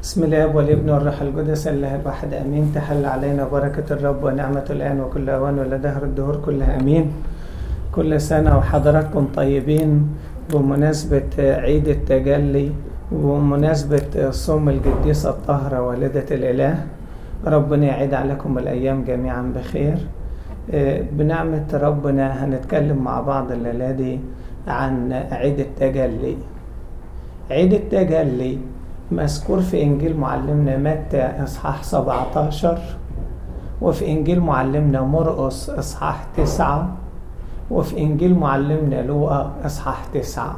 بسم الله والابن والروح القدس الله الواحد امين تحل علينا بركه الرب ونعمه الان وكل اوان ولدهر الدهور كلها امين كل سنه وحضراتكم طيبين بمناسبه عيد التجلي ومناسبه صوم القديسه الطاهره والده الاله ربنا يعيد عليكم الايام جميعا بخير بنعمه ربنا هنتكلم مع بعض الليله دي عن عيد التجلي عيد التجلي مذكور في إنجيل معلمنا متى إصحاح 17 وفي إنجيل معلمنا مرقس إصحاح 9 وفي إنجيل معلمنا لوقا إصحاح 9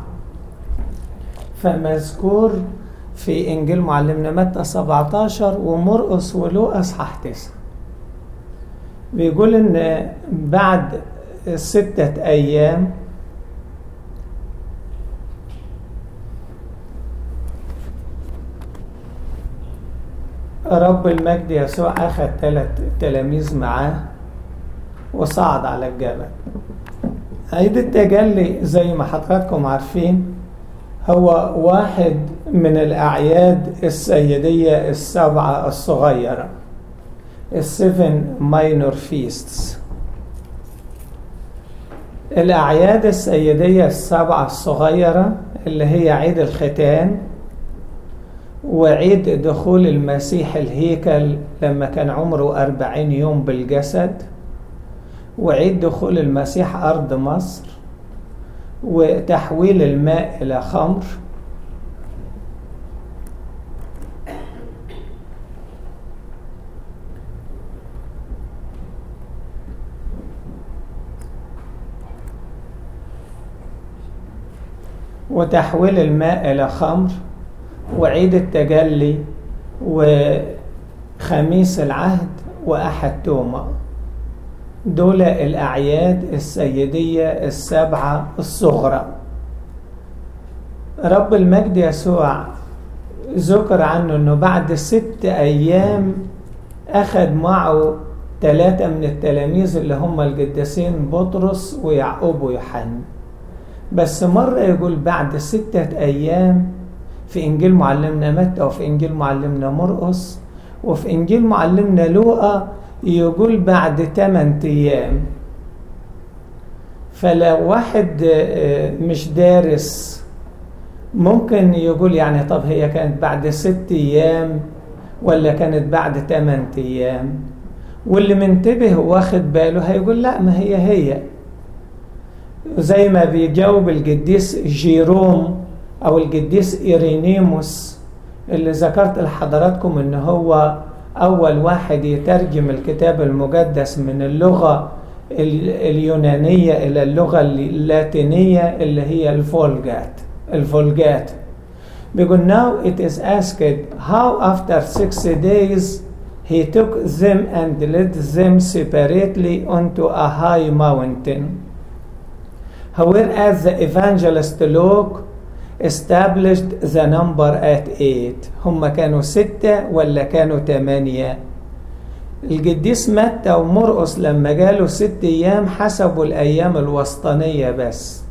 فمذكور في إنجيل معلمنا متى 17 ومرقس ولوقا إصحاح 9 بيقول إن بعد ستة أيام رب المجد يسوع أخذ ثلاث تلاميذ معاه وصعد على الجبل عيد التجلي زي ما حضراتكم عارفين هو واحد من الأعياد السيدية السبعة الصغيرة السيفن ماينور فيستس الأعياد السيدية السبعة الصغيرة اللي هي عيد الختان وعيد دخول المسيح الهيكل لما كان عمره أربعين يوم بالجسد وعيد دخول المسيح أرض مصر وتحويل الماء إلى خمر وتحويل الماء إلى خمر وعيد التجلي وخميس العهد وأحد توما دول الأعياد السيدية السبعة الصغرى رب المجد يسوع ذكر عنه أنه بعد ست أيام أخذ معه ثلاثة من التلاميذ اللي هم القديسين بطرس ويعقوب ويوحنا بس مرة يقول بعد ستة أيام في إنجيل معلمنا متى وفي إنجيل معلمنا مرقس وفي إنجيل معلمنا لوقا يقول بعد 8 أيام فلو واحد مش دارس ممكن يقول يعني طب هي كانت بعد ست أيام ولا كانت بعد 8 أيام واللي منتبه واخد باله هيقول لا ما هي هي زي ما بيجاوب القديس جيروم او القديس ايرينيموس اللي ذكرت لحضراتكم ان هو اول واحد يترجم الكتاب المقدس من اللغه اليونانيه الى اللغه اللاتينيه اللي هي الفولجات الفولجات بيقول now it is asked how after six days he took them and led them separately onto a high mountain whereas the evangelist Luke established the number at eight هم كانوا ستة ولا كانوا تمانية القديس متى ومرقس لما قالوا ست أيام حسبوا الأيام الوسطانية بس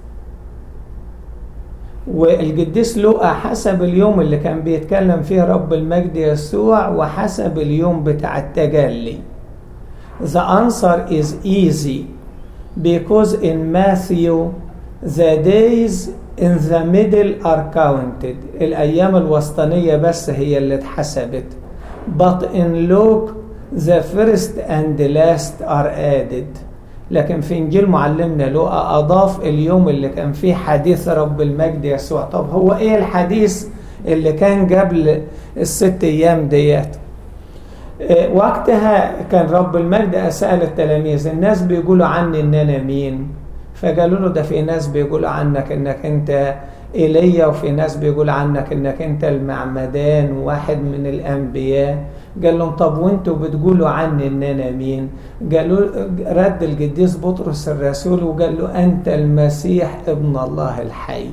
والقديس لوقا حسب اليوم اللي كان بيتكلم فيه رب المجد يسوع وحسب اليوم بتاع التجلي The answer is easy because in Matthew the days in the middle are counted الأيام الوسطانية بس هي اللي اتحسبت but in Luke the first and the last are added لكن في إنجيل معلمنا لوقا أضاف اليوم اللي كان فيه حديث رب المجد يسوع طب هو إيه الحديث اللي كان قبل الست أيام ديت وقتها كان رب المجد أسأل التلاميذ الناس بيقولوا عني إن أنا مين فقالوا له ده في ناس بيقولوا عنك انك انت ايليا وفي ناس بيقول عنك انك انت المعمدان واحد من الانبياء قال لهم طب وانتوا بتقولوا عني ان انا مين قالوا رد القديس بطرس الرسول وقال له انت المسيح ابن الله الحي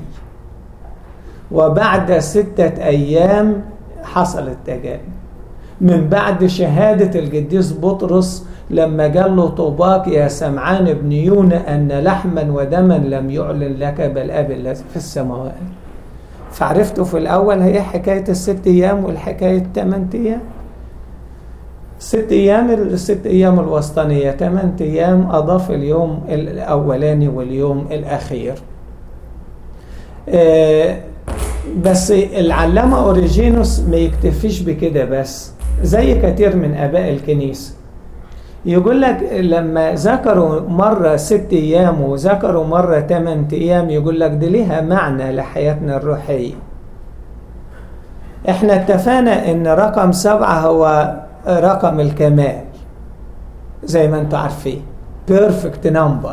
وبعد ستة ايام حصل التجارب من بعد شهادة القديس بطرس لما قال له طوباك يا سمعان بن يونا أن لحما ودما لم يعلن لك بل أب الذي في السماوات فعرفتوا في الأول هي حكاية الست أيام والحكاية ثمان أيام ست أيام الست أيام الوسطانية ثمان أيام أضاف اليوم الأولاني واليوم الأخير بس العلامة أوريجينوس ما يكتفيش بكده بس زي كثير من آباء الكنيسة يقول لك لما ذكروا مرة ست أيام وذكروا مرة ثمان أيام يقول لك دي ليها معنى لحياتنا الروحية احنا اتفقنا ان رقم سبعة هو رقم الكمال زي ما انتم عارفين بيرفكت نمبر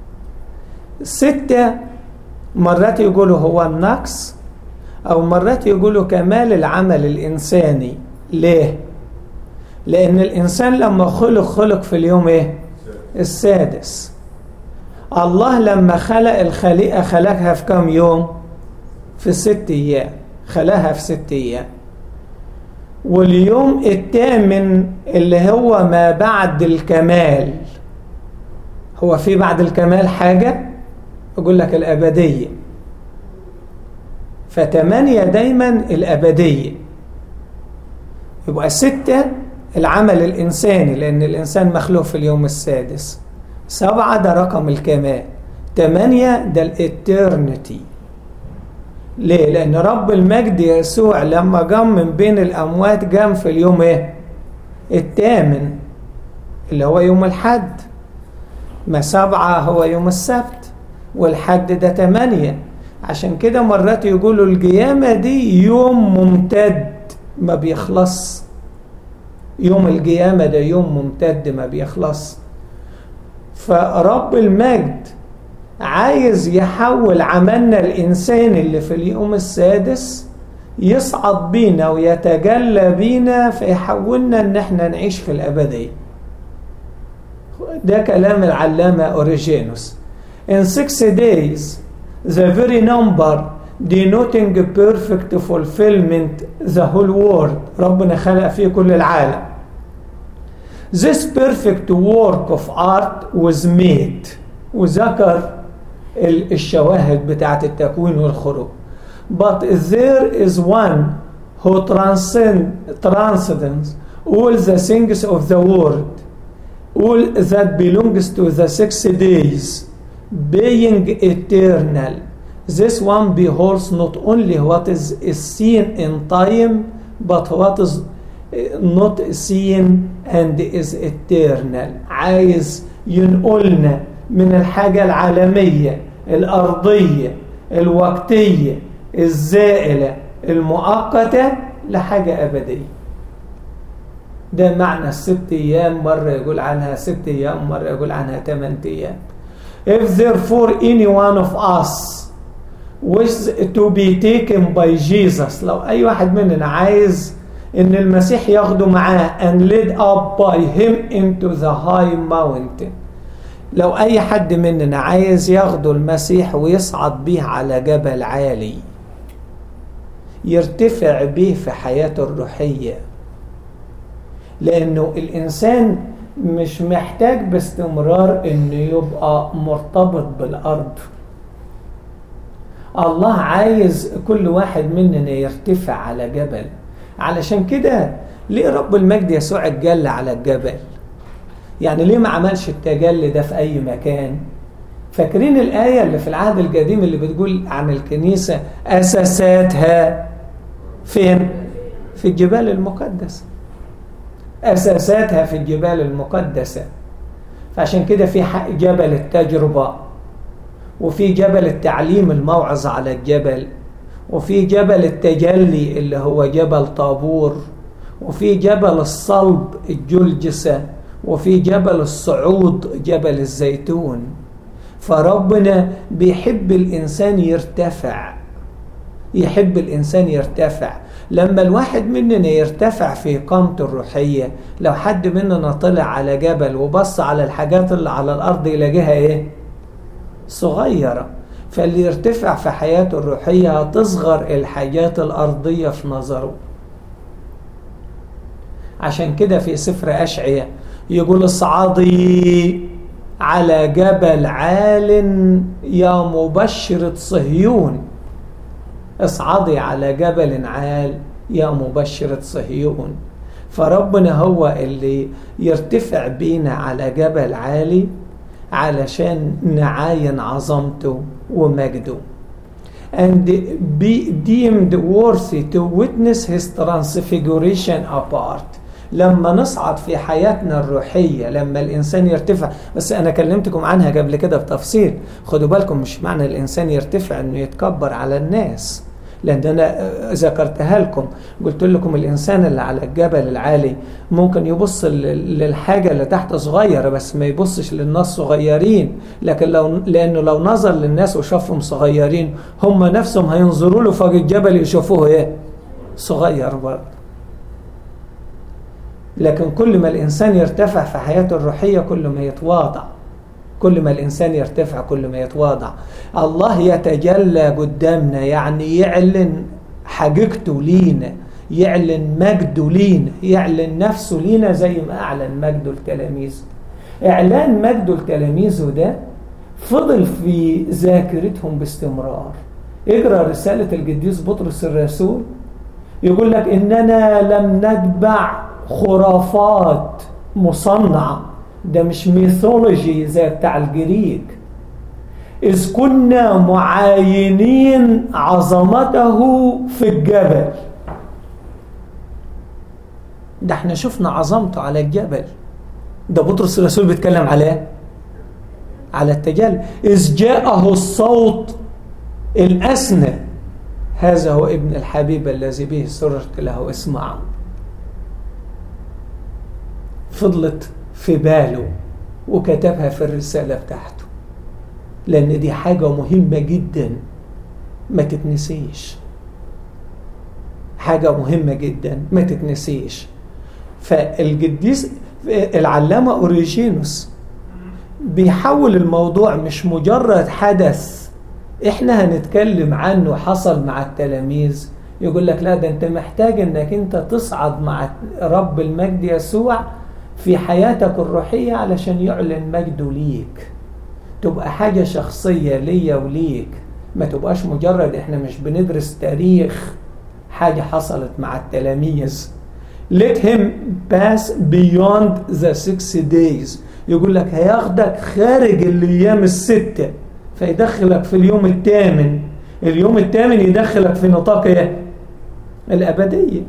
ستة مرات يقولوا هو النقص او مرات يقولوا كمال العمل الانساني ليه لان الانسان لما خلق خلق في اليوم ايه السادس الله لما خلق الخليقة خلقها في كم يوم في ست ايام خلقها في ست ايام واليوم الثامن اللي هو ما بعد الكمال هو في بعد الكمال حاجة أقول لك الأبدية فتمانية دايما الأبدية يبقى ستة العمل الإنساني لأن الإنسان مخلوق في اليوم السادس سبعة ده رقم الكمال تمانية ده الاترنتي ليه؟ لأن رب المجد يسوع لما قام من بين الأموات قام في اليوم إيه؟ الثامن اللي هو يوم الحد ما سبعة هو يوم السبت والحد ده تمانية عشان كده مرات يقولوا القيامة دي يوم ممتد ما بيخلص يوم القيامة ده يوم ممتد ما بيخلص فرب المجد عايز يحول عملنا الإنساني اللي في اليوم السادس يصعد بينا ويتجلى بينا فيحولنا ان احنا نعيش في الأبدية ده كلام العلامة أوريجينوس In six days the very number denoting perfect fulfillment the whole world ربنا خلق فيه كل العالم This perfect work of art was made وذكر الشواهد بتاعت التكوين والخروج but there is one who transcend, transcends all the things of the world all that belongs to the six days being eternal this one beholds not only what is, is seen in time but what is not seen and is eternal عايز ينقلنا من الحاجة العالمية الأرضية الوقتية الزائلة المؤقتة لحاجة أبدية ده معنى الست أيام مرة يقول عنها ست أيام مرة يقول عنها ثمان أيام If therefore any one of us wishes to be taken by Jesus لو أي واحد مننا عايز إن المسيح ياخده معاه and led up by him into the high mountain لو أي حد مننا عايز ياخده المسيح ويصعد بيه على جبل عالي يرتفع بيه في حياته الروحية لأنه الإنسان مش محتاج باستمرار إنه يبقى مرتبط بالأرض الله عايز كل واحد مننا يرتفع على جبل علشان كده ليه رب المجد يسوع اتجلى على الجبل يعني ليه ما عملش التجلي ده في أي مكان فاكرين الآية اللي في العهد القديم اللي بتقول عن الكنيسة أساساتها فين؟ في الجبال المقدسة أساساتها في الجبال المقدسة فعشان كده في جبل التجربة وفي جبل التعليم الموعظة على الجبل وفي جبل التجلي اللي هو جبل طابور وفي جبل الصلب الجلجسة وفي جبل الصعود جبل الزيتون فربنا بيحب الإنسان يرتفع يحب الإنسان يرتفع لما الواحد مننا يرتفع في قامته الروحية لو حد مننا طلع على جبل وبص على الحاجات اللي على الأرض يلاقيها إيه صغيرة فاللي يرتفع في حياته الروحية هتصغر الحاجات الأرضية في نظره عشان كده في سفر أشعية يقول اصعدي على جبل عال يا مبشرة صهيون اصعدي على جبل عال يا مبشرة صهيون فربنا هو اللي يرتفع بينا على جبل عالي علشان نعاين عظمته ومجده and be deemed worthy to witness his transfiguration apart لما نصعد في حياتنا الروحية لما الإنسان يرتفع بس أنا كلمتكم عنها قبل كده بتفصيل خدوا بالكم مش معنى الإنسان يرتفع أنه يتكبر على الناس لأن أنا ذكرتها لكم قلت لكم الإنسان اللي على الجبل العالي ممكن يبص للحاجة اللي تحت صغيرة بس ما يبصش للناس صغيرين لكن لو لأنه لو نظر للناس وشافهم صغيرين هم نفسهم هينظروا له فوق الجبل يشوفوه إيه صغير برضه لكن كل ما الإنسان يرتفع في حياته الروحية كل ما يتواضع كل ما الإنسان يرتفع كل ما يتواضع الله يتجلى قدامنا يعني يعلن حقيقته لينا يعلن مجده لينا يعلن نفسه لينا زي ما أعلن مجده التلاميذ إعلان مجده التلاميذ ده فضل في ذاكرتهم باستمرار اقرأ رسالة القديس بطرس الرسول يقول لك إننا لم نتبع خرافات مصنعة ده مش ميثولوجي زي بتاع الجريك إذ كنا معاينين عظمته في الجبل ده احنا شفنا عظمته على الجبل ده بطرس الرسول بيتكلم عليه على التجلي إذ جاءه الصوت الأسنى هذا هو ابن الحبيب الذي به سررت له اسمعه فضلت في باله وكتبها في الرسالة بتاعته لأن دي حاجة مهمة جدا ما تتنسيش حاجة مهمة جدا ما تتنسيش فالقديس العلامة أوريجينوس بيحول الموضوع مش مجرد حدث احنا هنتكلم عنه حصل مع التلاميذ يقول لك لا ده انت محتاج انك انت تصعد مع رب المجد يسوع في حياتك الروحية علشان يعلن مجده ليك تبقى حاجة شخصية ليا وليك ما تبقاش مجرد احنا مش بندرس تاريخ حاجة حصلت مع التلاميذ let him pass beyond the six days يقول لك هياخدك خارج الايام الستة فيدخلك في اليوم الثامن اليوم الثامن يدخلك في نطاق ايه الابديه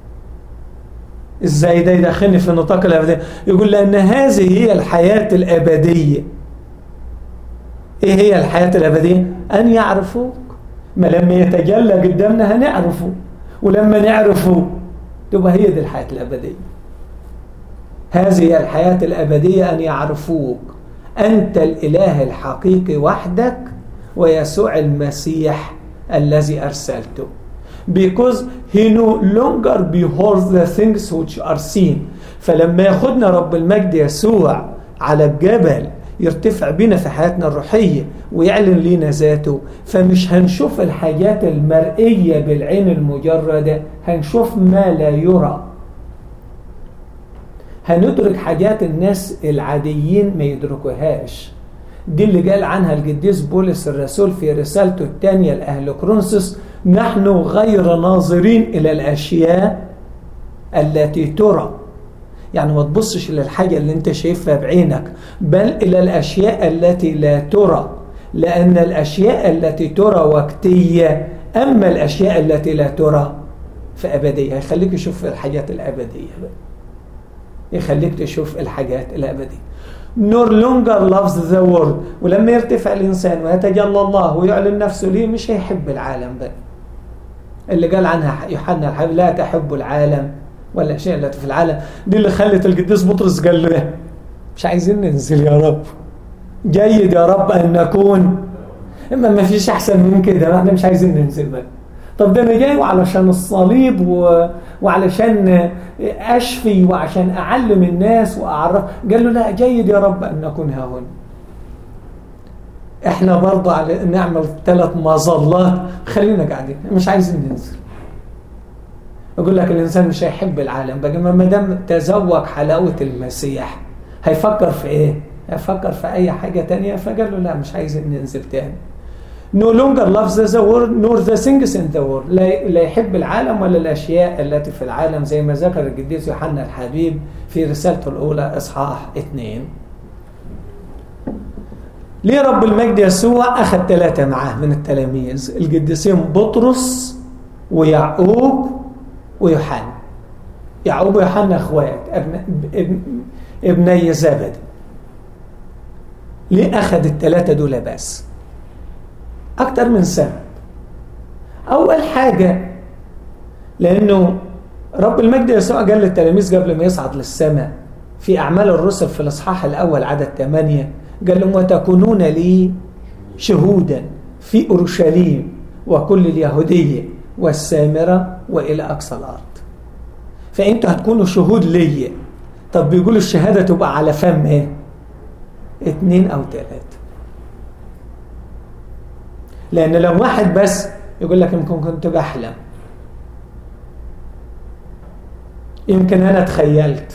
ازاي ده يدخلني في نطاق الابديه يقول لان هذه هي الحياه الابديه ايه هي الحياه الابديه ان يعرفوك ما لما يتجلى قدامنا هنعرفه ولما نعرفه تبقى هي دي الحياه الابديه هذه هي الحياه الابديه ان يعرفوك انت الاله الحقيقي وحدك ويسوع المسيح الذي ارسلته because he no longer beholds the things which are seen فلما ياخدنا رب المجد يسوع على الجبل يرتفع بينا في حياتنا الروحية ويعلن لينا ذاته فمش هنشوف الحاجات المرئية بالعين المجردة هنشوف ما لا يرى هندرك حاجات الناس العاديين ما يدركوهاش دي اللي قال عنها القديس بولس الرسول في رسالته الثانية لأهل كرونسوس نحن غير ناظرين إلى الأشياء التي ترى يعني ما تبصش للحاجة اللي انت شايفها بعينك بل إلى الأشياء التي لا ترى لأن الأشياء التي ترى وقتية أما الأشياء التي لا ترى فأبدية يخليك تشوف الحاجات الأبدية بقى. يخليك تشوف الحاجات الأبدية nor longer loves the world ولما يرتفع الإنسان ويتجلى الله ويعلن نفسه ليه مش هيحب العالم بقى اللي قال عنها يوحنا الحبيب لا تحب العالم ولا الأشياء التي في العالم دي اللي خلت القديس بطرس قال له مش عايزين ننزل يا رب جيد يا رب أن نكون إما ما فيش أحسن من كده احنا مش عايزين ننزل بقى طب ده انا جاي علشان الصليب و... وعلشان اشفي وعشان اعلم الناس واعرف قال له لا جيد يا رب ان نكون ها هنا احنا برضه على نعمل ثلاث مظلات خلينا قاعدين مش عايزين ننزل يقول لك الانسان مش هيحب العالم بقى ما دام تذوق حلاوه المسيح هيفكر في ايه؟ هيفكر في اي حاجه تانية فقال له لا مش عايزين ننزل تاني no longer loves the world nor the things in the world لا لا يحب العالم ولا الأشياء التي في العالم زي ما ذكر القديس يوحنا الحبيب في رسالته الأولى إصحاح اثنين ليه رب المجد يسوع أخذ ثلاثة معاه من التلاميذ القديسين بطرس ويعقوب ويوحنا يعقوب ويوحنا اخوات ابن ابن ابني زبد ليه اخذ الثلاثه دول بس اكتر من سبب اول حاجه لانه رب المجد يسوع قال للتلاميذ قبل ما يصعد للسماء في اعمال الرسل في الاصحاح الاول عدد ثمانية قال لهم وتكونون لي شهودا في اورشليم وكل اليهوديه والسامره والى اقصى الارض فانتوا هتكونوا شهود ليا طب بيقولوا الشهاده تبقى على فم ايه اتنين او تلاته لان لو واحد بس يقول لك يمكن كنت بحلم يمكن انا تخيلت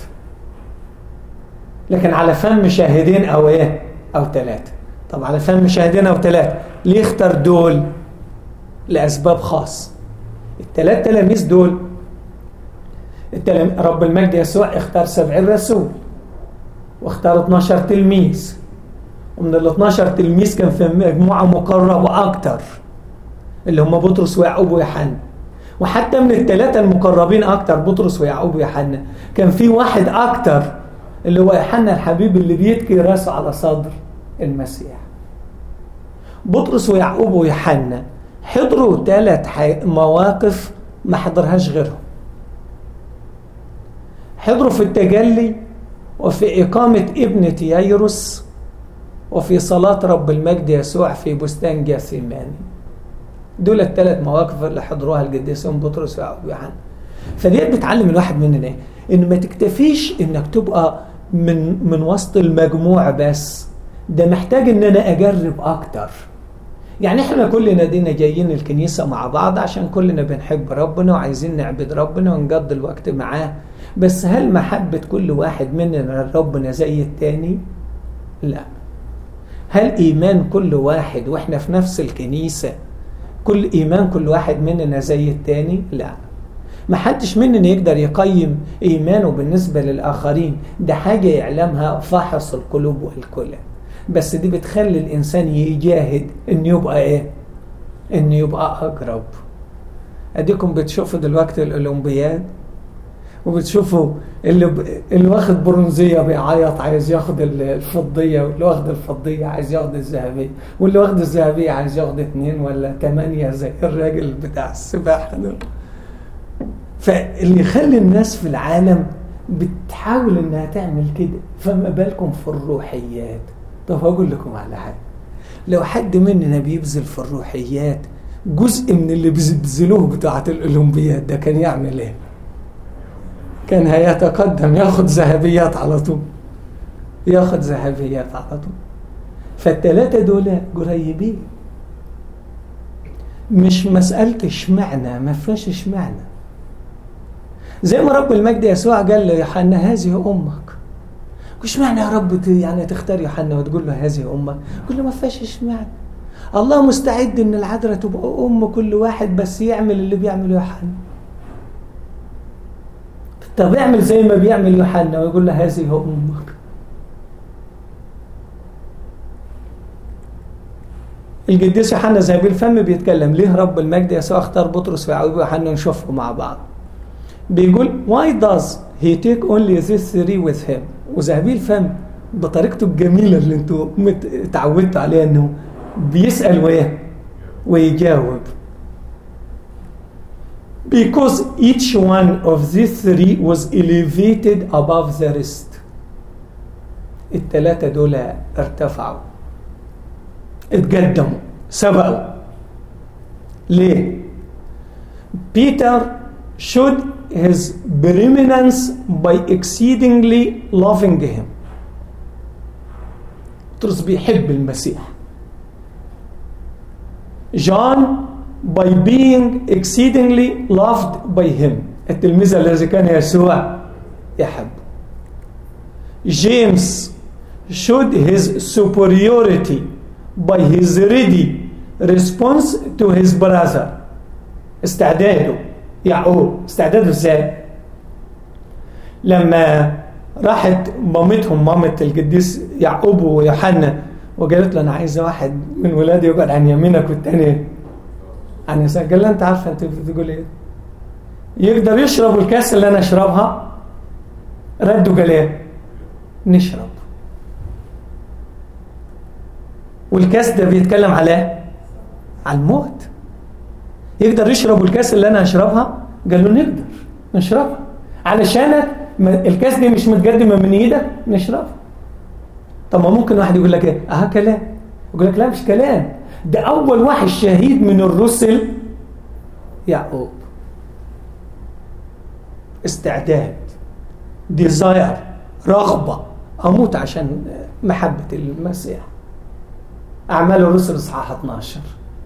لكن على فم شاهدين او ايه او ثلاثه طب على فم شاهدين او ثلاثه ليه اختار دول لاسباب خاصه الثلاث تلاميذ دول التلم... رب المجد يسوع اختار سبعين رسول واختار 12 تلميذ ومن ال 12 تلميذ كان في مجموعة مقربة أكتر اللي هم بطرس ويعقوب ويوحنا وحتى من الثلاثة المقربين أكتر بطرس ويعقوب ويوحنا كان في واحد أكتر اللي هو يوحنا الحبيب اللي بيتكي راسه على صدر المسيح بطرس ويعقوب ويوحنا حضروا ثلاث مواقف ما حضرهاش غيرهم حضروا في التجلي وفي إقامة ابنة ييروس وفي صلاة رب المجد يسوع في بستان جاثيماني دول الثلاث مواقف اللي حضروها القديسين بطرس ويعقوب ويوحنا فديت بتعلم الواحد مننا ايه؟ ان ما تكتفيش انك تبقى من من وسط المجموع بس ده محتاج ان انا اجرب اكتر يعني احنا كلنا دينا جايين الكنيسه مع بعض عشان كلنا بنحب ربنا وعايزين نعبد ربنا ونقضي الوقت معاه بس هل محبه كل واحد مننا لربنا زي التاني؟ لا هل ايمان كل واحد واحنا في نفس الكنيسه كل ايمان كل واحد مننا زي التاني؟ لا ما حدش مننا يقدر يقيم ايمانه بالنسبه للاخرين ده حاجه يعلمها فاحص القلوب والكلى بس دي بتخلي الانسان يجاهد انه يبقى ايه انه يبقى اقرب اديكم بتشوفوا دلوقتي الاولمبياد وبتشوفوا اللي ب... اللي واخد برونزيه بيعيط عايز ياخد الفضيه واللي واخد الفضيه عايز ياخد الذهبيه واللي واخد الذهبيه عايز ياخد اتنين ولا تمانية زي الراجل بتاع السباحه ده فاللي يخلي الناس في العالم بتحاول انها تعمل كده فما بالكم في الروحيات طب هقول لكم على حاجه لو حد مننا بيبذل في الروحيات جزء من اللي بيبذلوه بتاعه الاولمبياد ده كان يعمل ايه كان هيتقدم ياخد ذهبيات على طول ياخد ذهبيات على طول فالثلاثه دول قريبين مش مساله اشمعنى ما فيهاش اشمعنى زي ما رب المجد يسوع قال ليوحنا هذه امك وش معنى يا رب يعني تختار يوحنا وتقول له هذه امك يقول له ما فيهاش اشمعنى الله مستعد ان العذراء تبقى ام كل واحد بس يعمل اللي بيعمله يوحنا طب اعمل زي ما بيعمل يوحنا ويقول له هذه امك القديس يوحنا ذهبي الفم بيتكلم ليه رب المجد يسوع اختار بطرس ويعقوب ويوحنا نشوفهم مع بعض بيقول why does he take only these three with him وذهبي الفم بطريقته الجميلة اللي انتوا اتعودتوا عليها انه بيسأل ويه ويجاوب because each one of these three was elevated above the rest التلاتة دول ارتفعوا اتقدموا سبقوا ليه؟ بيتر showed his preeminence by exceedingly loving him بطرس بيحب المسيح جون by being exceedingly loved by him التلميذ الذي كان يسوع يحب جيمس showed his superiority by his ready response to his brother استعداده يعقوب استعداده ازاي لما راحت مامتهم مامة القديس يعقوب ويوحنا وقالت له انا عايزه واحد من ولادي يقعد عن يمينك والتاني عن يسارك قال لها انت عارفه انت بتقول ايه يقدر يشرب الكاس اللي انا اشربها ردوا قال ايه نشرب والكاس ده بيتكلم على على الموت يقدر يشرب الكاس اللي انا هشربها قال له نقدر نشربها علشانك الكاس دي مش متقدمه من ايدك نشربها طب ما ممكن واحد يقول لك ايه اه كلام يقول لك لا مش كلام ده اول واحد شهيد من الرسل يعقوب استعداد ديزاير رغبه اموت عشان محبه المسيح اعمال الرسل اصحاح 12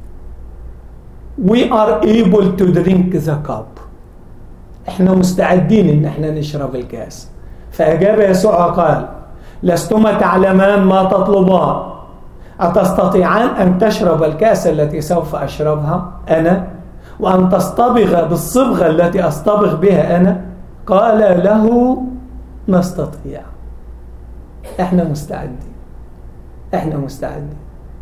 we are able to drink the cup احنا مستعدين ان احنا نشرب الكاس فاجاب يسوع قال لستما تعلمان ما تطلبان أتستطيعان أن تشرب الكأس التي سوف أشربها أنا وأن تصطبغ بالصبغة التي أصطبغ بها أنا قال له نستطيع احنا مستعدين احنا مستعدين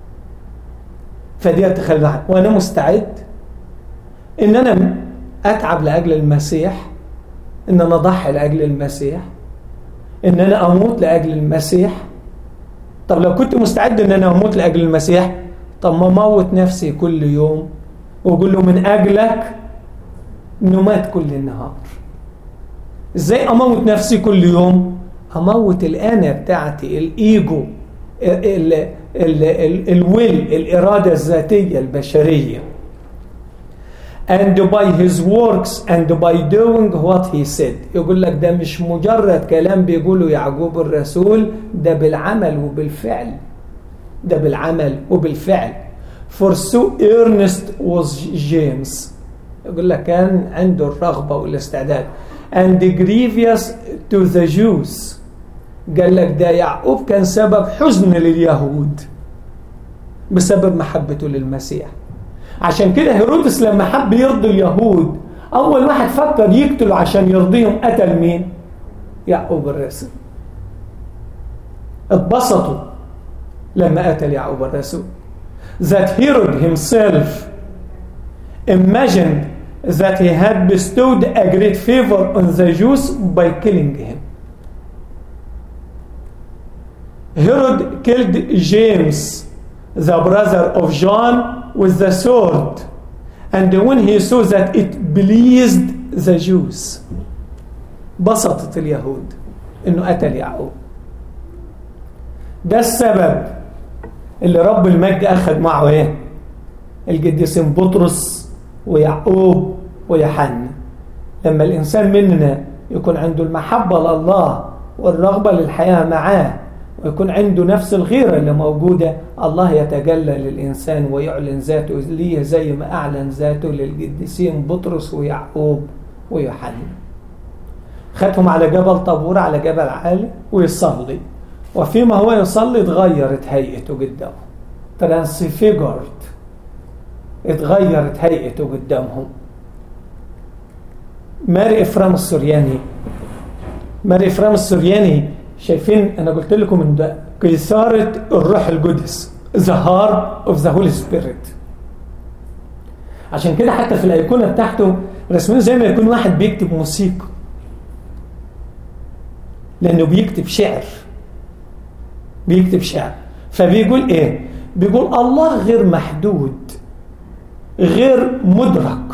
فدي تخلى وانا مستعد ان انا اتعب لاجل المسيح ان انا اضحي لاجل المسيح ان انا اموت لاجل المسيح طب لو كنت مستعد ان انا اموت لاجل المسيح طب ما اموت نفسي كل يوم واقول له من اجلك نمات كل النهار ازاي اموت نفسي كل يوم اموت الانا بتاعتي الايجو ال ال ال الويل الاراده الذاتيه البشريه and by his works and by doing what he said يقول لك ده مش مجرد كلام بيقوله يعقوب الرسول ده بالعمل وبالفعل ده بالعمل وبالفعل for so earnest was James يقول لك كان عنده الرغبة والاستعداد and grievous to the Jews قال لك ده يعقوب كان سبب حزن لليهود بسبب محبته للمسيح عشان كده هيرودس لما حب يرضي اليهود اول واحد فكر يقتله عشان يرضيهم قتل مين يعقوب الرسول اتبسطوا لما قتل يعقوب الرسول that Herod himself imagined that he had bestowed a great favor on the Jews by killing him Herod killed James the brother of John with the sword and when he saw that it pleased the Jews بسطت اليهود انه قتل يعقوب ده السبب اللي رب المجد اخذ معه ايه القديسين بطرس ويعقوب ويوحنا لما الانسان مننا يكون عنده المحبه لله والرغبه للحياه معاه ويكون عنده نفس الغيرة اللي موجودة الله يتجلى للإنسان ويعلن ذاته ليه زي ما أعلن ذاته للقديسين بطرس ويعقوب ويوحنا خدهم على جبل طابور على جبل عالي ويصلي وفيما هو يصلي اتغيرت هيئته قدامه ترانسفيجرد اتغيرت هيئته قدامهم ماري إفرام السورياني ماري إفرام السورياني شايفين انا قلت لكم ان ده قيثاره الروح القدس the heart of the Holy Spirit عشان كده حتى في الايقونه بتاعته رسمين زي ما يكون واحد بيكتب موسيقى لانه بيكتب شعر بيكتب شعر فبيقول ايه بيقول الله غير محدود غير مدرك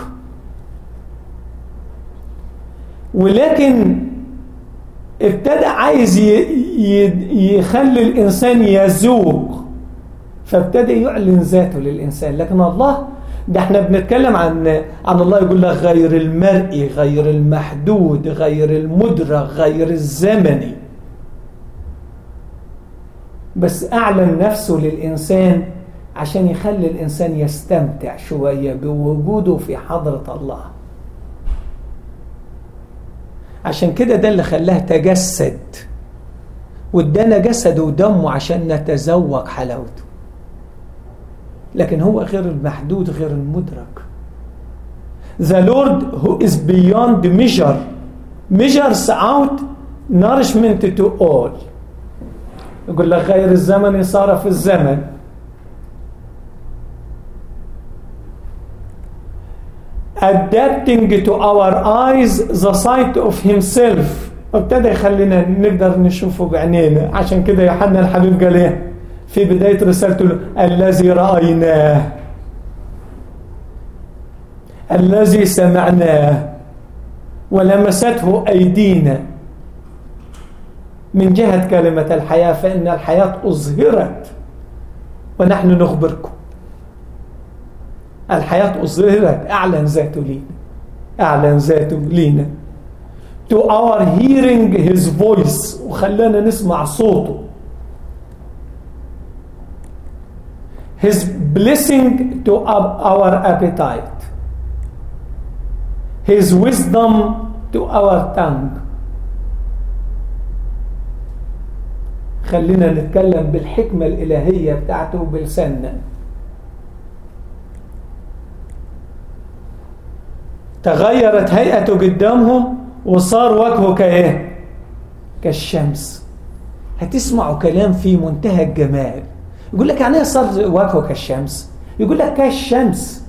ولكن ابتدى عايز يخلي الإنسان يذوق فابتدى يعلن ذاته للإنسان لكن الله ده احنا بنتكلم عن عن الله يقول لك غير المرئي غير المحدود غير المدرك غير الزمني بس أعلن نفسه للإنسان عشان يخلي الإنسان يستمتع شوية بوجوده في حضرة الله عشان كده ده اللي خلاه تجسد وادانا جسده ودمه عشان نتذوق حلاوته لكن هو غير المحدود غير المدرك The Lord who is beyond measure measures out nourishment to all يقول لك غير الزمن صار في الزمن adapting to our eyes the sight of himself ابتدى يخلينا نقدر نشوفه بعينينا عشان كده يوحنا الحبيب قال ايه في بداية رسالته الذي رأيناه الذي سمعناه ولمسته أيدينا من جهة كلمة الحياة فإن الحياة أظهرت ونحن نخبركم الحياة أظهرت أعلن ذاته لينا أعلن ذاته لينا to our hearing his voice وخلانا نسمع صوته his blessing to our appetite his wisdom to our tongue خلينا نتكلم بالحكمة الإلهية بتاعته بلساننا تغيرت هيئته قدامهم وصار وجهه كايه كالشمس هتسمعوا كلام في منتهى الجمال يقول لك يعني ايه صار وجهه كالشمس يقول لك كالشمس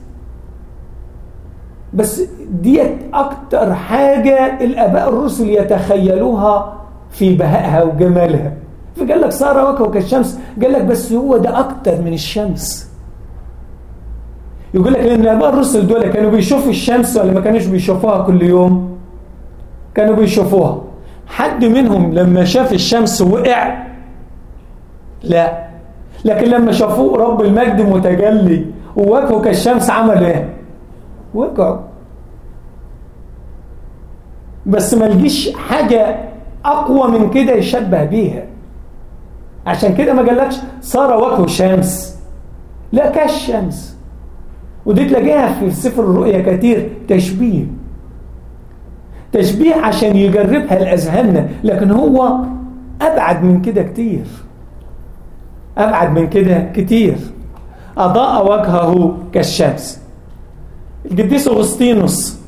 بس ديت اكتر حاجه الاباء الرسل يتخيلوها في بهائها وجمالها فقال لك صار وجهه كالشمس قال لك بس هو ده اكتر من الشمس يقول لك لان الاباء الرسل دول كانوا بيشوفوا الشمس ولا ما كانوش بيشوفوها كل يوم كانوا بيشوفوها حد منهم لما شاف الشمس وقع لا لكن لما شافوه رب المجد متجلي ووجهه كالشمس عمل ايه وقعوا بس ما لقيش حاجة أقوى من كده يشبه بيها عشان كده ما قالكش صار وجهه شمس لا كالشمس ودي تلاقيها في سفر الرؤيا كتير تشبيه تشبيه عشان يجربها لأذهاننا لكن هو أبعد من كده كتير أبعد من كده كتير أضاء وجهه كالشمس القديس أغسطينوس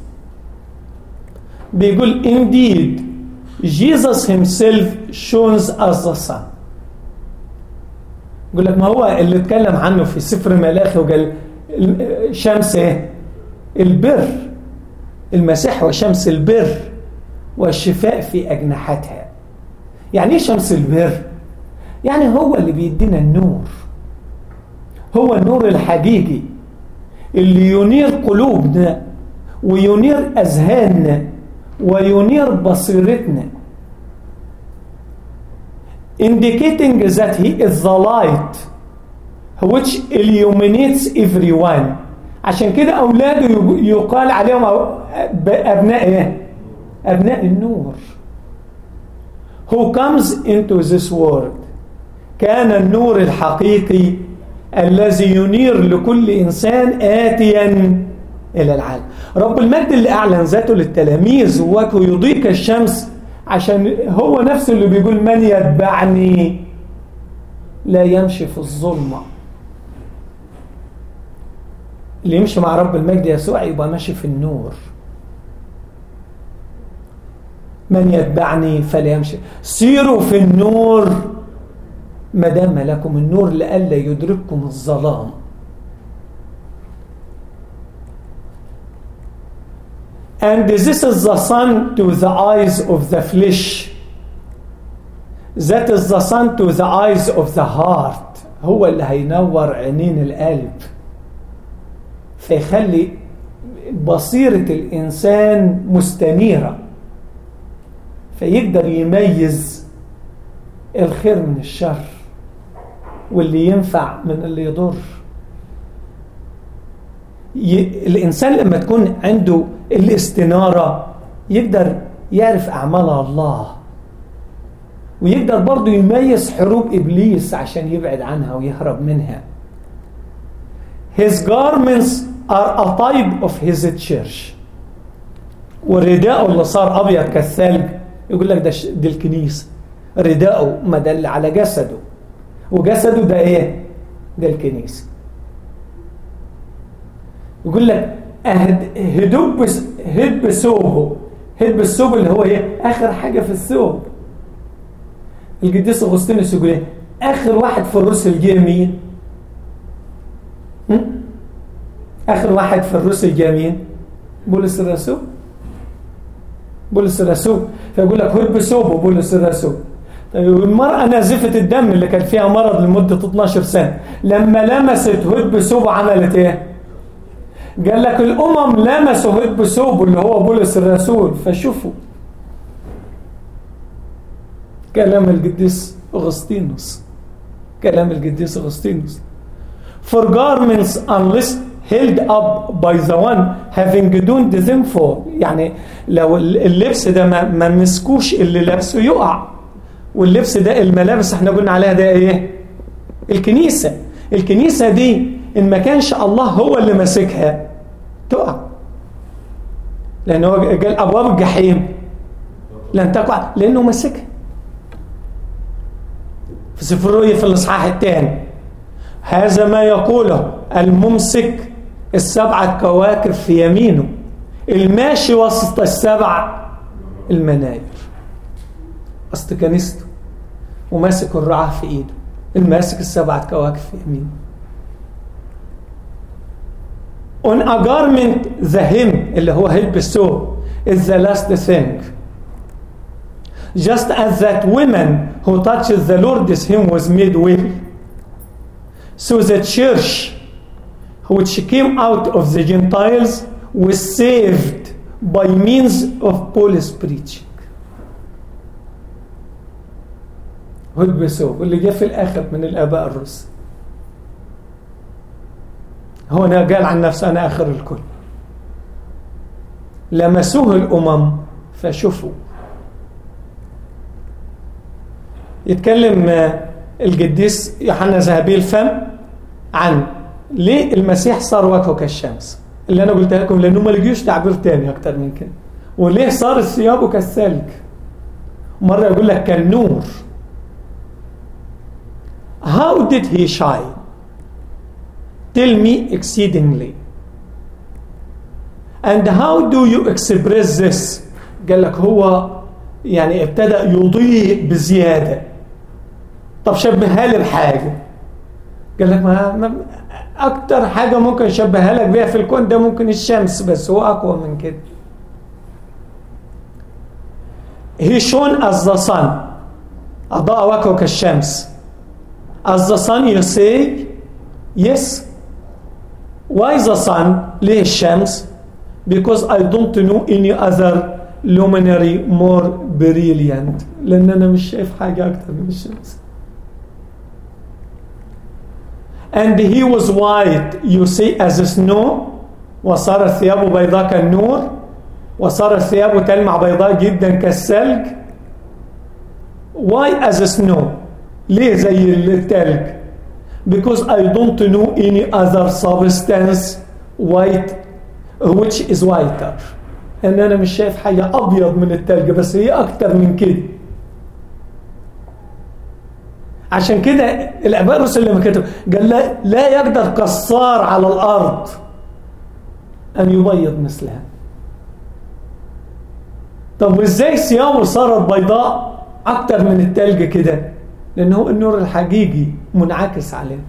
بيقول indeed Jesus himself shows us the sun يقول لك ما هو اللي اتكلم عنه في سفر ملاخي وقال شمس ايه البر المسيح وشمس البر والشفاء في أجنحتها يعني ايه شمس البر يعني هو اللي بيدينا النور هو النور الحقيقي اللي ينير قلوبنا وينير أذهاننا وينير بصيرتنا indicating that he is the light which illuminates everyone عشان كده أولاده يقال عليهم أبناء إيه؟ أبناء النور who comes into this world كان النور الحقيقي الذي ينير لكل إنسان آتيا إلى العالم رب المجد اللي أعلن ذاته للتلاميذ وجهه يضيء كالشمس عشان هو نفسه اللي بيقول من يتبعني لا يمشي في الظلمة اللي يمشي مع رب المجد يسوع يبقى ماشي في النور من يتبعني فلا يمشي سيروا في النور ما دام لكم النور لئلا يدرككم الظلام And this is the sun to the eyes of the flesh. That is the sun to the eyes of the heart. هو اللي هينور عينين القلب. فيخلي بصيرة الإنسان مستنيرة. فيقدر يميز الخير من الشر. واللي ينفع من اللي يضر. ي... الإنسان لما تكون عنده الاستنارة يقدر يعرف أعمال الله ويقدر برضه يميز حروب إبليس عشان يبعد عنها ويهرب منها His garments are a type of his church ورداءه اللي صار أبيض كالثلج يقول لك ده دي الكنيسة رداءه مدل على جسده وجسده ده ايه ده الكنيسة يقول لك أهد- هدب هدب ثوبه هدب الثوب اللي هو ايه اخر حاجه في الثوب القديس اغسطينوس يقول ايه اخر واحد في الرسل جه مين هم؟ اخر واحد في الرسل جه مين بولس الرسول بولس الرسول فيقول لك هدب ثوبه بولس الرسول طيب المرأة نازفة الدم اللي كان فيها مرض لمدة 12 سنة لما لمست هدب ثوبه عملت ايه؟ قال لك الأمم لمسوا هدب ثوبه اللي هو بولس الرسول فشوفوا كلام القديس أغسطينوس كلام القديس أغسطينوس For garments unless held up by the one having doomed them for يعني لو اللبس ده ما, ما مسكوش اللي لابسه يقع واللبس ده الملابس احنا قلنا عليها ده ايه الكنيسة الكنيسة دي ان ما كانش الله هو اللي ماسكها تقع لان هو قال ابواب الجحيم لن تقع لانه ماسكها في سفر الرؤيا في الاصحاح الثاني هذا ما يقوله الممسك السبعة كواكب في يمينه الماشي وسط السبع المناير وسط كنيسته وماسك الرعاة في ايده الماسك السبعة كواكب في يمينه On a garment the hem اللي هو هلب الثوب is the last thing. Just as that woman who touches the Lord's hem was made well. So the church which came out of the Gentiles was saved by means of Paul's preaching. هلب الثوب واللي جه في الآخر من الآباء الرسل. هنا قال عن نفسه أنا آخر الكل لمسوه الأمم فشوفوا يتكلم القديس يوحنا ذهبي الفم عن ليه المسيح صار وجهه كالشمس اللي انا قلتها لكم لانه ما لقيوش تعبير تاني اكتر من كده وليه صار ثيابه كالثلج مره يقول لك كالنور how did he shine tell me exceedingly and how do you express this قال لك هو يعني ابتدأ يضيء بزيادة طب شبهها لي بحاجة قال لك ما, ما أكتر حاجة ممكن أشبهها لك بيها في الكون ده ممكن الشمس بس هو أقوى من كده He shone as the sun أضاء وجهه كالشمس As the sun you say Yes Why the sun ليه الشمس Because I don't know any other luminary more brilliant لأن أنا مش شايف حاجة أكتر من الشمس And he was white you see as snow وصارت ثيابه بيضاء كالنور وصارت ثيابه تلمع بيضاء جدا كالثلج Why as snow ليه زي الثلج Because I don't know any other substance white which is whiter ان انا مش شايف حاجه ابيض من التلج بس هي اكتر من كده عشان كده الاباء الرسل لما كتب قال لا, لا يقدر كسار على الارض ان يبيض مثلها طب وازاي ثيابه صارت بيضاء اكتر من التلج كده لان هو النور الحقيقي منعكس عليه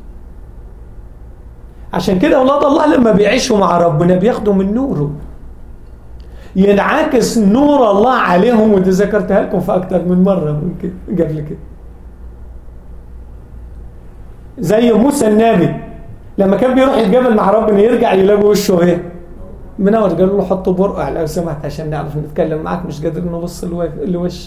عشان كده اولاد الله لما بيعيشوا مع ربنا بياخدوا من نوره ينعكس نور الله عليهم ودي ذكرتها لكم في اكتر من مره ممكن قبل كده زي موسى النبي لما كان بيروح الجبل مع ربنا يرجع يلاقي وشه ايه منور قال له حط برقع لو سمحت عشان نعرف نتكلم معاك مش قادر نبص لوش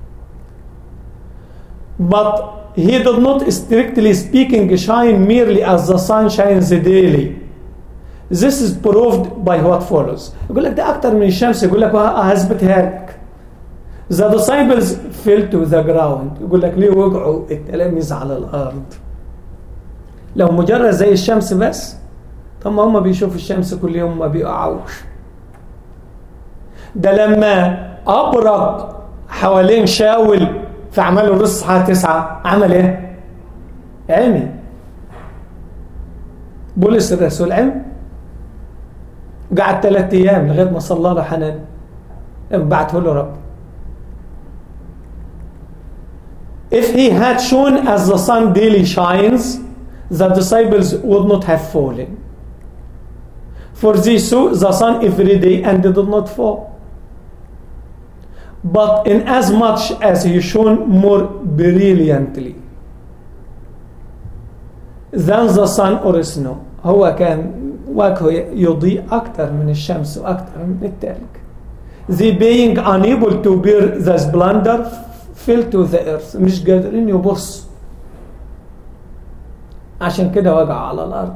but he did not strictly speaking shine merely as the sun shines daily This is proved by what follows. يقول لك ده أكتر من الشمس يقول لك هثبتها لك. The disciples fell to the ground. يقول لك ليه وقعوا التلاميذ على الأرض. لو مجرد زي الشمس بس طب ما هم بيشوفوا الشمس كل يوم ما بيقعوش. ده لما أبرق حوالين شاول في أعمال الرسل صحاح تسعة عمل إيه؟ عمي. بولس الرسول عمي قعد ثلاثة أيام لغاية ما صلى له حنان بعته له رب If he had shown as the sun daily shines, the disciples would not have fallen. For they saw the sun every day and did not fall. But in as much as he shone more brilliantly than the sun or snow هو كان وجهه يضيء أكثر من الشمس وأكثر من التلج they being unable to bear the splendor fell to the earth مش قادرين يبص عشان كده وقع على الأرض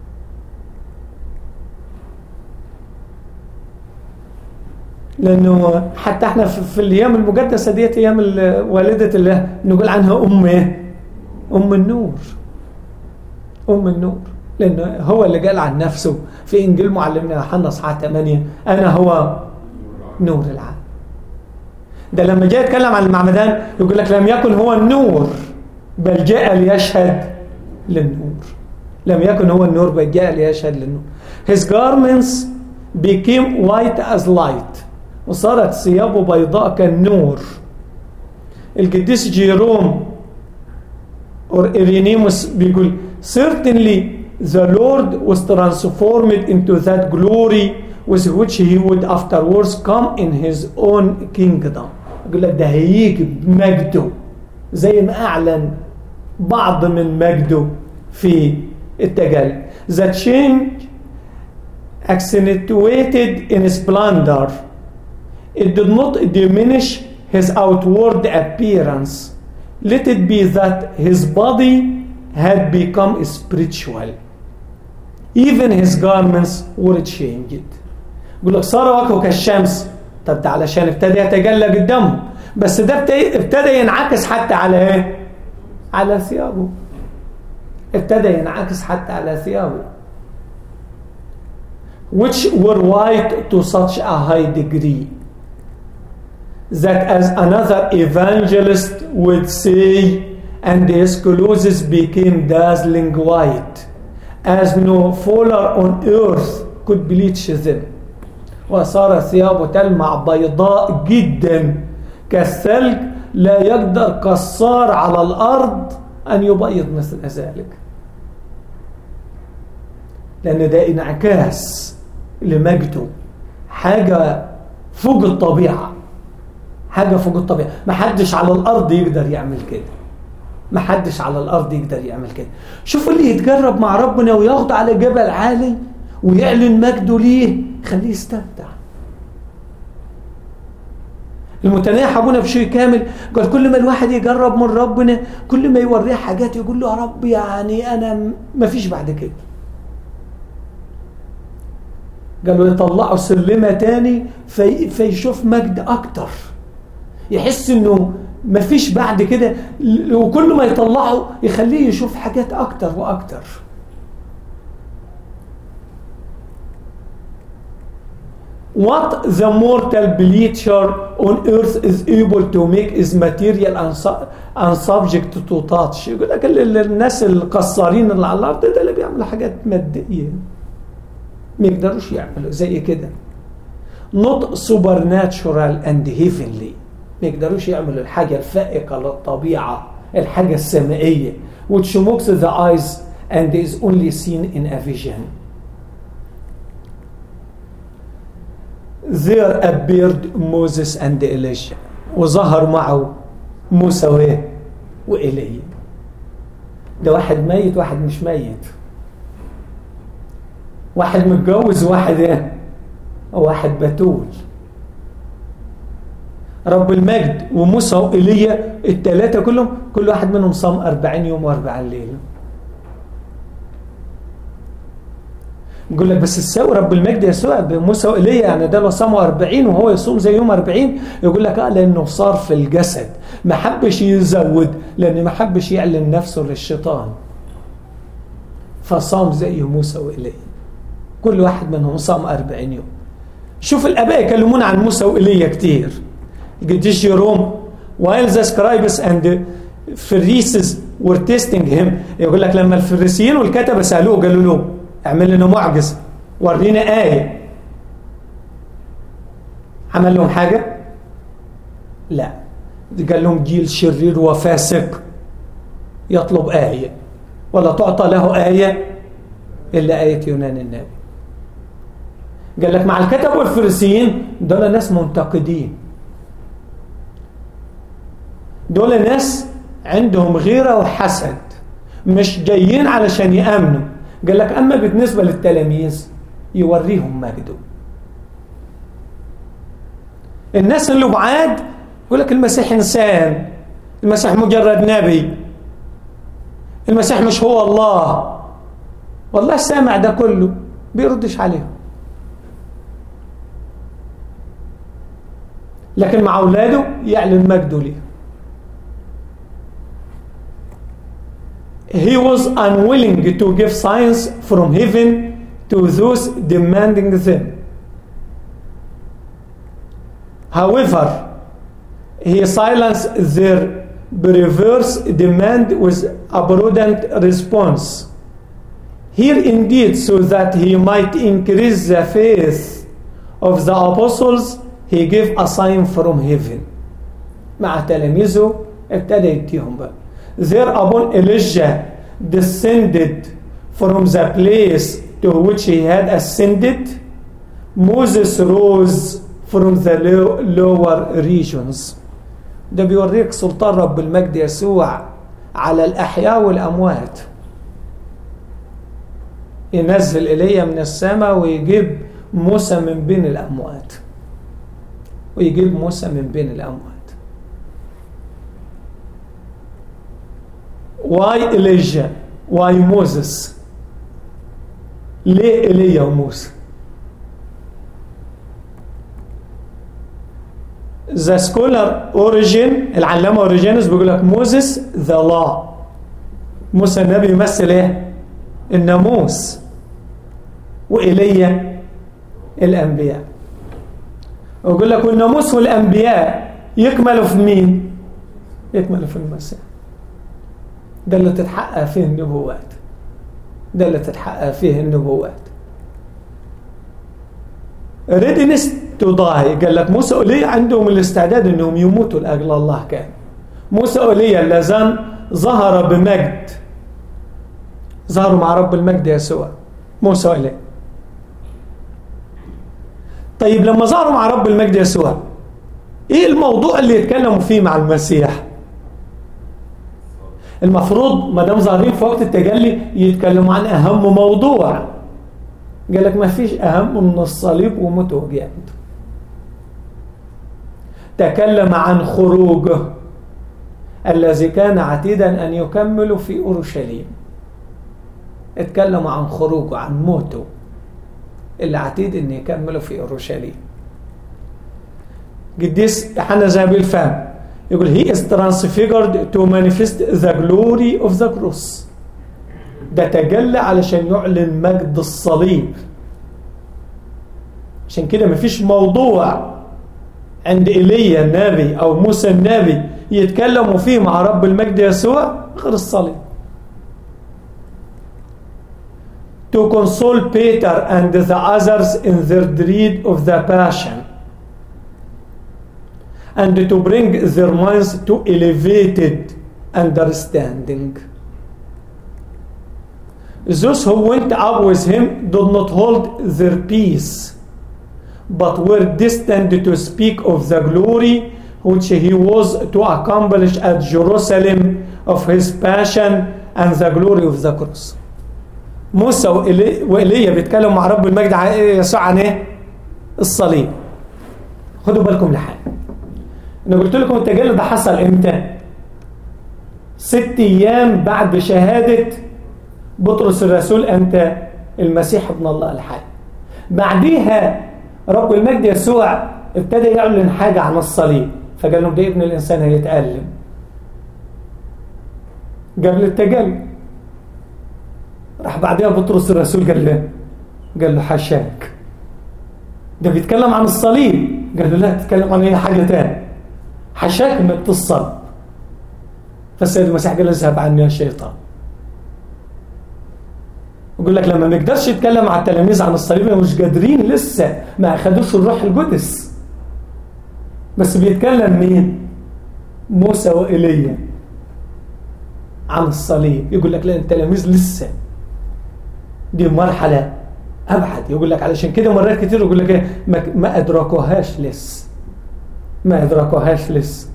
لأنه حتى احنا في, في الأيام المقدسة ديت أيام والدة الله نقول عنها أم إيه؟ أم النور أم النور لأنه هو اللي قال عن نفسه في إنجيل معلمنا يوحنا اصحاح 8 أنا هو نور العالم ده لما جاء يتكلم عن المعمدان يقول لك لم يكن هو النور بل جاء ليشهد للنور لم يكن هو النور بل جاء ليشهد للنور His garments became white as light وصارت ثيابه بيضاء كالنور القديس جيروم or إرينيموس بيقول certainly the Lord was transformed into that glory with which he would afterwards come in his own kingdom يقول لك ده هيجي بمجده زي ما أعلن بعض من مجده في التجلي the change accentuated in splendor it did not diminish his outward appearance let it be that his body had become spiritual even his garments were changed يقول لك صار وجهه كالشمس طب ده علشان ابتدى يتجلى قدامه بس ده ابتدى ينعكس حتى على ايه على ثيابه ابتدى ينعكس حتى على ثيابه which were white to such a high degree that as another evangelist would say and his clothes became dazzling white as no fuller on earth could bleach them وصار ثيابه تلمع بيضاء جدا كالثلج لا يقدر كسار على الأرض أن يبيض مثل ذلك لأن ده انعكاس لمجده حاجة فوق الطبيعة حاجة فوق الطبيعة ما حدش على الأرض يقدر يعمل كده ما حدش على الأرض يقدر يعمل كده شوفوا اللي يتجرب مع ربنا وياخد على جبل عالي ويعلن مجده ليه خليه يستمتع المتناح ابونا بشيء كامل قال كل ما الواحد يجرب من ربنا كل ما يوريه حاجات يقول له يا رب يعني انا ما فيش بعد كده قالوا يطلعوا سلمة تاني في فيشوف مجد أكتر يحس إنه ما فيش بعد كده وكل ما يطلعه يخليه يشوف حاجات أكتر وأكتر What the mortal bleacher on earth is able to make is material and subject to touch يقول لك الناس القصارين اللي على الأرض ده اللي بيعملوا حاجات مادية ما يقدروش يعملوا زي كده not supernatural and heavenly ما يقدروش يعملوا الحاجة الفائقة للطبيعة الحاجة السمائية which mocks the eyes and is only seen in a vision there appeared Moses and Elijah وظهر معه موسى وإيليا ده واحد ميت واحد مش ميت واحد متجوز وواحد ايه واحد بتول رب المجد وموسى وإيليا الثلاثة كلهم كل واحد منهم صام 40 يوم و40 ليلة يقول لك بس تساوي رب المجد يسوع بموسى وإيليا يعني ده لو صاموا 40 وهو يصوم زي يوم 40 يقول لك اه لانه صار في الجسد ما حبش يزود لان ما حبش يعلن نفسه للشيطان فصام زي موسى وإيليا كل واحد منهم صام 40 يوم شوف الاباء يكلمون عن موسى وإيليا كتير القديس جيروم while the scribes and Pharisees were testing him يقول لك لما الفريسيين والكتبه سالوه قالوا له اعمل لنا معجزه ورينا آية عمل لهم حاجة لا قال لهم جيل شرير وفاسق يطلب آية ولا تعطى له آية إلا آية يونان النبي قال لك مع الكتب والفريسيين دول ناس منتقدين دول ناس عندهم غيرة وحسد مش جايين علشان يأمنوا قال لك أما بالنسبة للتلاميذ يوريهم مجده الناس اللي بعاد يقول لك المسيح إنسان المسيح مجرد نبي المسيح مش هو الله والله سامع ده كله بيردش عليهم لكن مع أولاده يعلن مجده ليه he was unwilling to give signs from heaven to those demanding them. However, he silenced their perverse demand with a prudent response. Here indeed, so that he might increase the faith of the apostles, he gave a sign from heaven. مع تلاميذه ابتدى يديهم بقى Thereupon Elijah descended from the place to which he had ascended. Moses rose from the lower regions. ده بيوريك سلطان رب المجد يسوع على الأحياء والأموات. ينزل إلي من السماء ويجيب موسى من بين الأموات. ويجيب موسى من بين الأموات. Why Elijah? Why Moses? ليه ايليا وموسى؟ The scholar origin العلامة اوريجينس بيقول لك موسى ذا law موسى النبي يمثل ايه؟ الناموس وإيليا الأنبياء ويقول لك والناموس والأنبياء يكملوا في مين؟ يكملوا في المسيح ده اللي تتحقق فيه النبوات ده اللي تتحقق فيه النبوات ريدنس تو داي قال لك موسى ولي عندهم الاستعداد انهم يموتوا لاجل الله كان موسى ولي اللذان ظهر بمجد ظهروا مع رب المجد يسوع موسى ولي طيب لما ظهروا مع رب المجد يسوع ايه الموضوع اللي يتكلموا فيه مع المسيح المفروض ما دام ظاهرين في وقت التجلي يتكلموا عن اهم موضوع قال لك ما فيش اهم من الصليب وموته وقيامته تكلم عن خروجه الذي كان عتيدا ان يكمل في اورشليم اتكلم عن خروجه عن موته اللي عتيد ان يكمله في اورشليم قديس يوحنا ذهبي الفهم يقول he is transfigured to manifest the glory of the cross ده تجلى علشان يعلن مجد الصليب عشان كده مفيش موضوع عند ايليا النبي او موسى النبي يتكلموا فيه مع رب المجد يسوع غير الصليب to console Peter and the others in their dread of the passion and to bring their minds to elevated understanding. Those who went up with him did not hold their peace, but were destined to speak of the glory which he was to accomplish at Jerusalem of his passion and the glory of the cross. موسى وإيليا بيتكلموا مع رب المجد يسوع عن ايه؟ الصليب. خدوا بالكم لحاجه. انا قلت لكم التجلي ده حصل امتى ست ايام بعد شهادة بطرس الرسول انت المسيح ابن الله الحي بعديها رب المجد يسوع ابتدى يعلن حاجة عن الصليب فقال لهم ده ابن الانسان هيتألم قبل التجلي راح بعدها بطرس الرسول قال له قال له حشاك ده بيتكلم عن الصليب قال له لا تتكلم عن اي حاجه تاني حشاك انك تصل فالسيد المسيح قال اذهب عني يا شيطان يقول لك لما ما يقدرش يتكلم مع التلاميذ عن الصليب مش قادرين لسه ما اخدوش الروح القدس بس بيتكلم مين موسى وإيليا عن الصليب يقول لك لا التلاميذ لسه دي مرحلة أبعد يقول لك علشان كده مرات كتير يقول لك ما أدركوهاش لسه ما أدركوهاش لسه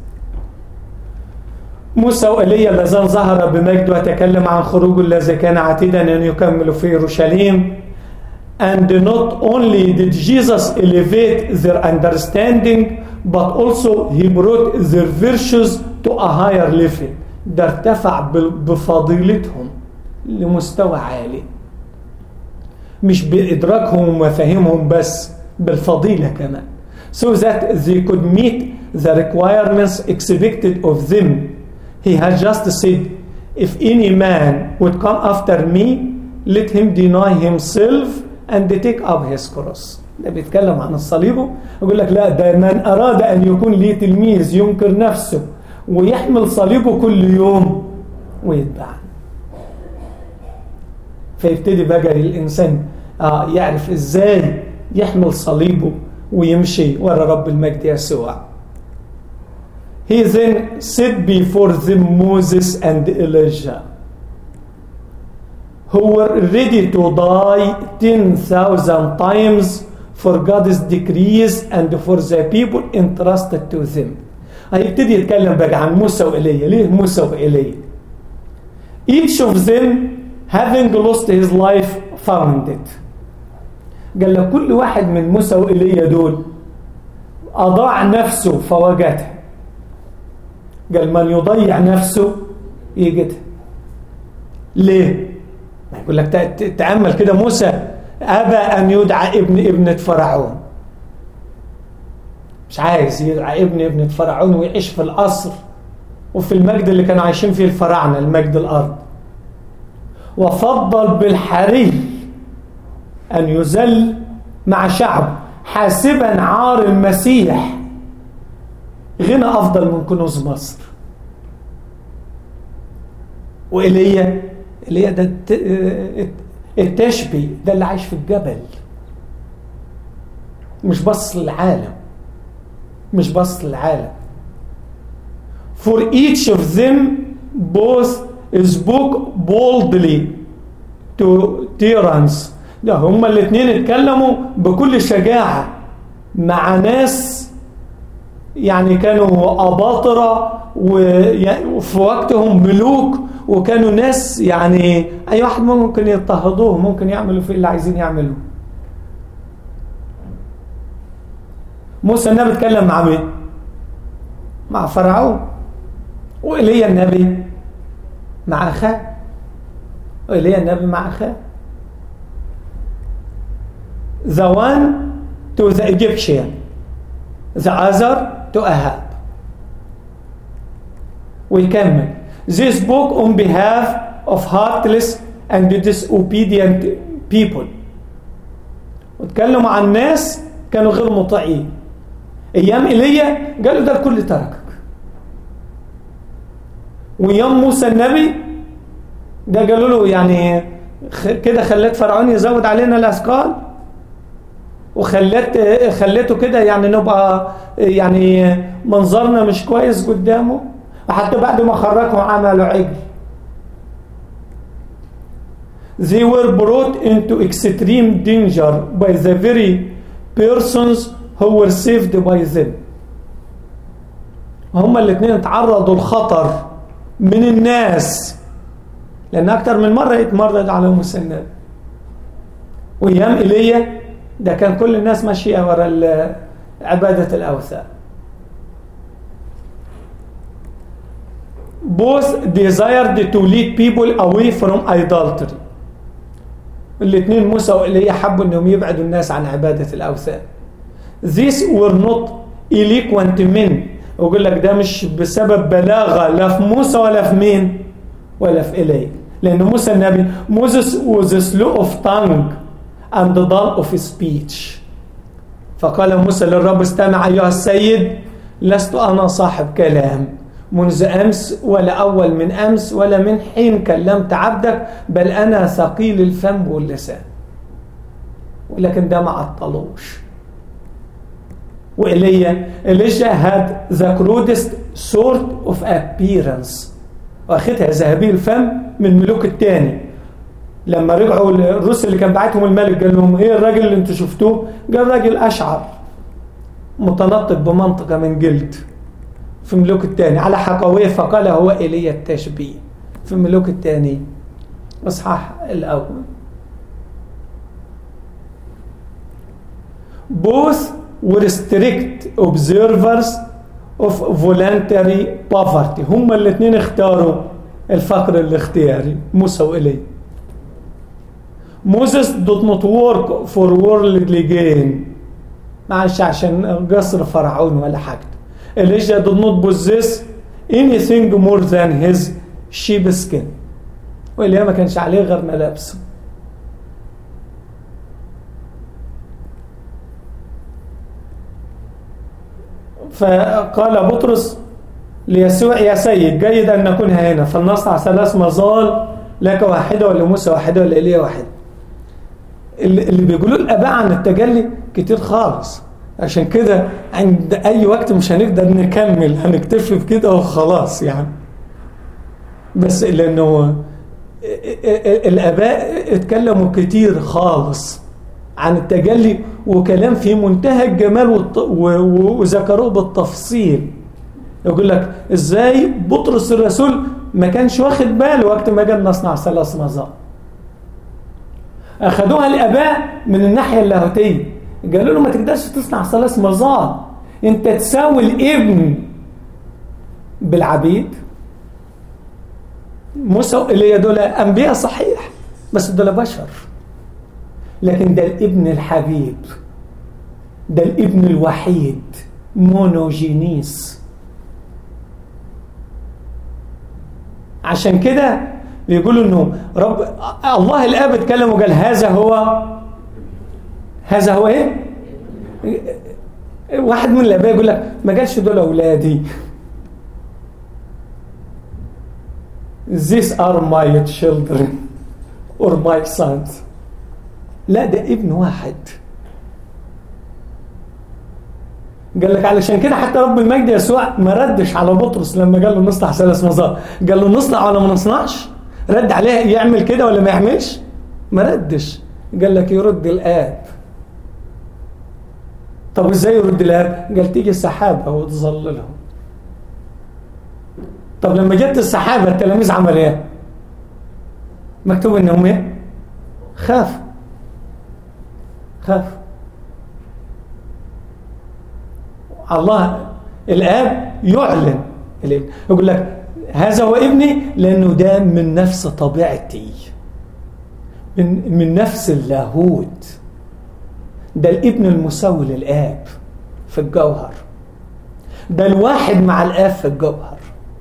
موسى وإيليا اللذان ظهر بمجد وتكلم عن خروجه الذي كان عتيدا أن يكمل في يروشليم and not only did Jesus elevate their understanding but also he brought their virtues to a higher level ده ارتفع بفضيلتهم لمستوى عالي مش بإدراكهم ومفاهيمهم بس بالفضيلة كمان so that they could meet the requirements expected of them he has just said if any man would come after me let him deny himself and take up his cross ده بيتكلم عن الصليب يقول لك لا ده من أراد أن يكون ليه تلميذ ينكر نفسه ويحمل صليبه كل يوم ويتبعني فيبتدي بقى الإنسان آه يعرف إزاي يحمل صليبه ويمشي ورا رب المجد يسوع He then said before them Moses and Elijah who were ready to die 10,000 times for God's decrees and for the people entrusted to them. هيبتدي يتكلم بقى عن موسى وإيليا ليه موسى وإيليا each of them having lost his life found it قال لك كل واحد من موسى وإيليا دول أضاع نفسه فوجدها قال من يضيع نفسه يجدها ليه يقول لك تأمل كده موسى أبى أن يدعى ابن ابنة فرعون مش عايز يدعى ابن ابنة فرعون ويعيش في القصر وفي المجد اللي كانوا عايشين فيه الفراعنة المجد الأرض وفضل بالحري أن يذل مع شعب حاسبا عار المسيح غنى أفضل من كنوز مصر وإيليا إيليا ده التشبي ده اللي عايش في الجبل مش بص للعالم مش بص للعالم for each of them both spoke boldly to tyrants ده هما الاثنين اتكلموا بكل شجاعة مع ناس يعني كانوا أباطرة وفي وقتهم ملوك وكانوا ناس يعني أي واحد ممكن يضطهدوه ممكن يعملوا في اللي عايزين يعملوه موسى النبي اتكلم مع مين؟ مع فرعون وإيليا النبي مع أخاه وإيليا النبي مع أخاه The one to the Egyptian the other to Ahab ويكمل They spoke on behalf of heartless and disobedient people واتكلموا عن ناس كانوا غير مطيعين ايام ايليا قالوا ده الكل تركك وايام موسى النبي ده قالوا له يعني كده خليت فرعون يزود علينا الاثقال وخلت خليته كده يعني نبقى يعني منظرنا مش كويس قدامه وحتى بعد ما خرجوا عملوا عجل They were brought into extreme danger by the very persons who were saved by them. هما الاثنين اتعرضوا لخطر من الناس لأن أكتر من مرة يتمرد على مسند وأيام إيليا ده كان كل الناس ماشية ورا عبادة الأوثان both desired to lead people away from idolatry الاثنين موسى وإيليا حبوا انهم يبعدوا الناس عن عبادة الأوثان these were not eloquent men ويقول لك ده مش بسبب بلاغة لا في موسى ولا في مين ولا في إيليا لأن موسى النبي Moses was slow of tongue and dull of speech فقال موسى للرب استمع أيها السيد لست أنا صاحب كلام منذ أمس ولا أول من أمس ولا من حين كلمت عبدك بل أنا ثقيل الفم واللسان ولكن ده ما عطلوش وإيليا إليشا had the crudest sort of appearance واخدها ذهبي الفم من ملوك الثاني لما رجعوا الرسل اللي كان بعتهم الملك قال لهم ايه الراجل اللي انتوا شفتوه قال راجل اشعر متنطق بمنطقه من جلد في ملوك الثاني على حقويه فقال هو ايليا التشبيه في ملوك الثاني اصحاح الاول both were strict observers of voluntary poverty هما الاثنين اختاروا الفقر الاختياري موسى وإلي Moses did not work for worldly gain معلش عشان قصر فرعون ولا حاجة Elijah did not possess anything more than his sheep skin وإليا ما كانش عليه غير ملابسه فقال بطرس ليسوع يا سيد جيد أن نكون هنا فلنصنع ثلاث مظال لك واحدة ولموسى واحدة ولإيليا واحدة اللي بيقولوا الآباء عن التجلي كتير خالص عشان كده عند أي وقت مش هنقدر نكمل هنكتفي بكده وخلاص يعني بس لأنه الآباء اتكلموا كتير خالص عن التجلي وكلام في منتهى الجمال وذكروه بالتفصيل يقول لك ازاي بطرس الرسول ما كانش واخد باله وقت ما جاء نصنع ثلاث مظال اخذوها الاباء من الناحيه اللاهوتيه قالوا له ما تقدرش تصنع ثلاث مظال انت تساوي الابن بالعبيد موسى وإيليا دول انبياء صحيح بس دول بشر لكن ده الابن الحبيب ده الابن الوحيد مونوجينيس عشان كده بيقولوا انه رب الله الاب اتكلم وقال هذا هو هذا هو ايه واحد من الاباء يقول لك ما قالش دول اولادي These are my children or my sons لا ده ابن واحد قال لك علشان كده حتى رب المجد يسوع ما ردش على بطرس لما قال له نصنع ثلاث مظاهر قال له نصنع ولا ما نصنعش رد عليه يعمل كده ولا ما يعملش ما ردش قال لك يرد الاب طب ازاي يرد الاب قال تيجي السحابه وتظللهم طب لما جت السحابه التلاميذ عمل ايه مكتوب انهم ايه خافوا خاف الله الاب يعلن يقول لك هذا هو ابني لانه ده من نفس طبيعتي من من نفس اللاهوت ده الابن المساوي للاب في الجوهر ده الواحد مع الاب في الجوهر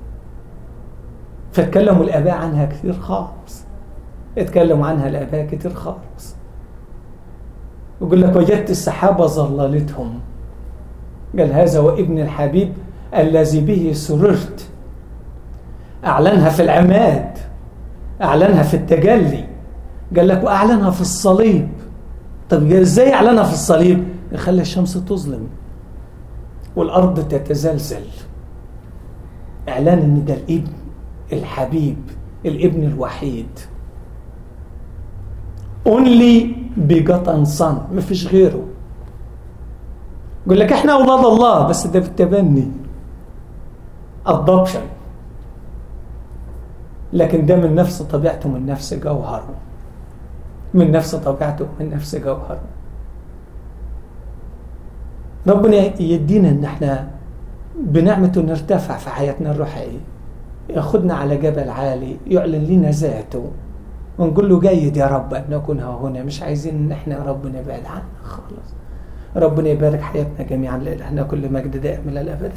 فاتكلموا الاباء عنها كتير خالص اتكلموا عنها الاباء كتير خالص يقول لك وجدت السحابة ظللتهم قال هذا هو ابن الحبيب الذي به سررت أعلنها في العماد أعلنها في التجلي قال لك وأعلنها في الصليب طب إزاي أعلنها في الصليب يخلي الشمس تظلم والأرض تتزلزل إعلان إن ده الابن الحبيب الابن الوحيد only begotten son مفيش غيره يقول لك احنا اولاد الله بس ده بالتبني adoption لكن ده من نفس طبيعته من نفس جوهره من نفس طبيعته من نفس جوهره ربنا يدينا ان احنا بنعمته نرتفع في حياتنا الروحيه ياخدنا على جبل عالي يعلن لنا ذاته ونقول له جيد يا رب أن نكون ها هنا مش عايزين ان احنا يا رب نبعد عنك خالص ربنا يبارك حياتنا جميعا لإلهنا كل مجد دائم إلى الأبد